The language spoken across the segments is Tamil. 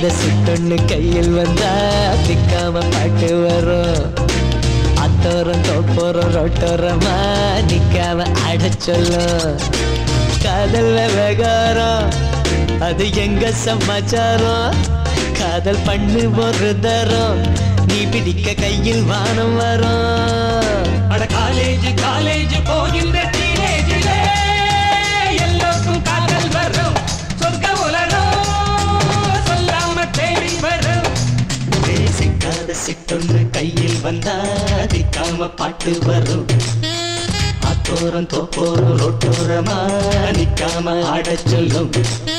சிக்காத சிட்டொன்னு கையில் வந்தா நிக்காம பாட்டு வரும் அத்தோரம் தோப்போரம் ரொட்டோரமா நிக்காம ஆட சொல்லும் காதல் விவகாரம் அது எங்க சமாச்சாரம் காதல் பண்ணு ஒரு தரம் நீ பிடிக்க கையில் வானம் வரும் அட காலேஜ் காலேஜ் போகின்ற டீனேஜிலே எல்லோருக்கும் காதல் வரும் சொர்க்க உலகம் சொல்லாம தேடி வரும் சிக்காத சிட்டொன்று கையில் வந்தா திக்காம பாட்டு வரும் அத்தோரம் தோப்போரம் ரோட்டோரமா நிக்காம ஆடச் சொல்லும்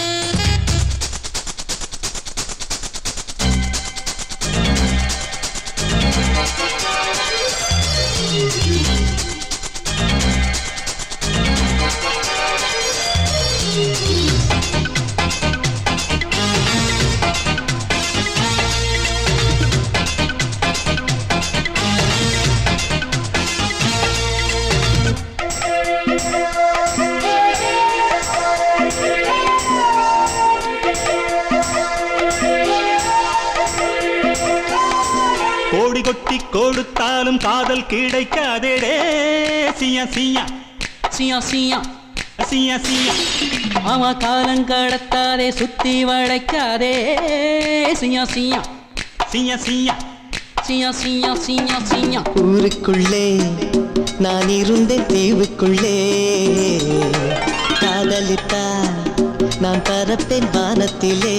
கோடி கொட்டி கொடுத்தாலும் காதல் கிடைக்காதேடே சியா சியா சியா சியா சியா சியா ஆமா காலம் கடத்தாதே சுத்தி வளைக்காதே சியா சியா சியா சியா சியா சியா சியா சியா ஊருக்குள்ளே நான் இருந்தேன் தீவுக்குள்ளே காதலித்தா நான் பரப்பேன் வானத்திலே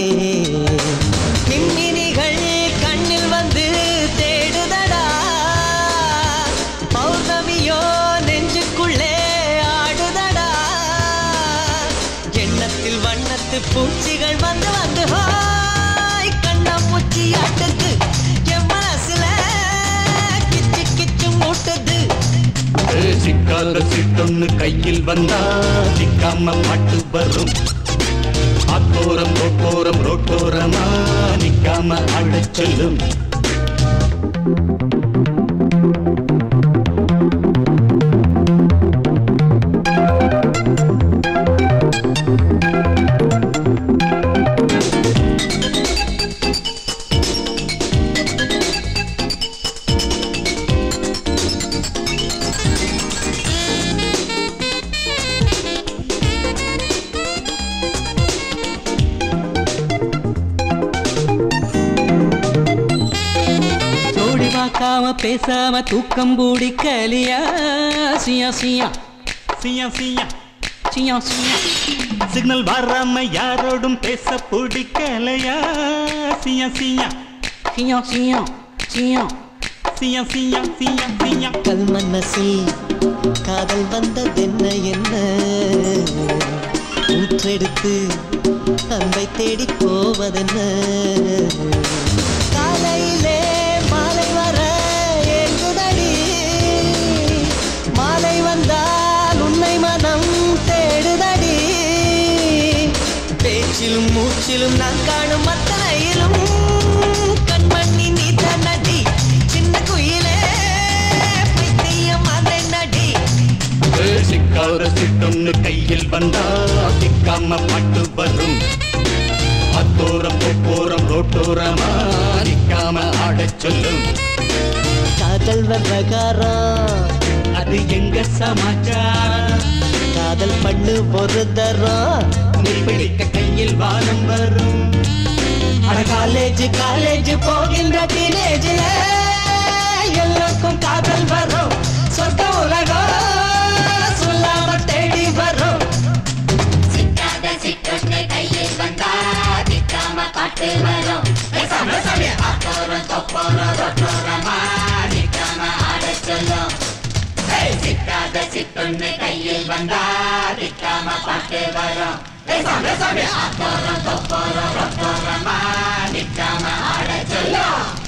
மின்மினிகள் கண்ணில் வந்து தேடுதடா பௌர்ணமியோ நெஞ்சுக்குள்ளே ஆடுதடா எண்ணத்தில் வண்ணத்து பூச்சிகள் வந்து வந்து ஹாய் கண்ணாமூச்சி ஆட்டுது என் மனசுல கிச்சு கிச்சு மூட்டுது சிக்காத சிட்டொன்னு கையில் வந்தா சிக்காம பாட்டு வரும் அத்தோரம் ரோட்டோரம் ரோட்டோரமா நிக்காம ஆடச் சொல்லும் ஜோடி பார்க்காம பேசாம தூக்கம் பிடிக்கலியா சியா சியா சியா சியா சியா சியா சிக்னல் வராம யாரோடும் பேச பிடிக்கலையா சியா சியா சியா சியா சியா சியா சியா சியா சியா கல் மனசில் காதல் வந்ததென்ன என்ன ஊற்றெடுத்து அன்பை தேடி போவதென்ன காலையிலே மாலை வர ஏங்குதடி மாலை வந்தால் உன்னை மனம் தேடுதடி பேச்சிலும் மூச்சிலும் நான் காணும் அத்தனையிலும் கண்மணி நீ நடி சின்ன குயிலே பைத்தியம் அதை நடி சிக்காத சிட்டொன்னு கையில் வந்தா சிக்காம பாட்டு வரும் அத்தோரம் போரம் ரோட்டோரமா நிக்காம ஆடச் சொல்லும் காதல் விவகாரம் அது எங்க சமாச்சாரம் காதல் பண்ணு ஒரு தரம் நீ பிடிக்க கையில் வானம் வரும் அட காலேஜ் காலேஜ் போகின்ற டீனேஜில் எல்லாருக்கும் காதல் வரும் சொர்க்க உலகம் சொல்லாம தேடி வரும் சிக்காத சிட்டொன்னு கையில் வந்தா திக்காம பாட்டு வரும் அத்தோரம் தொப்போரம் ரொட்டோரமா நிக்காம ஆடச் சொல்லும் சிக்காத சிட்டொன்னு கையில் வந்தா திக்காம பாட்டு வரும் அத்தோரம் தொப்போரம் ரொட்டோரமா நிக்காம ஆடச் சொல்லும்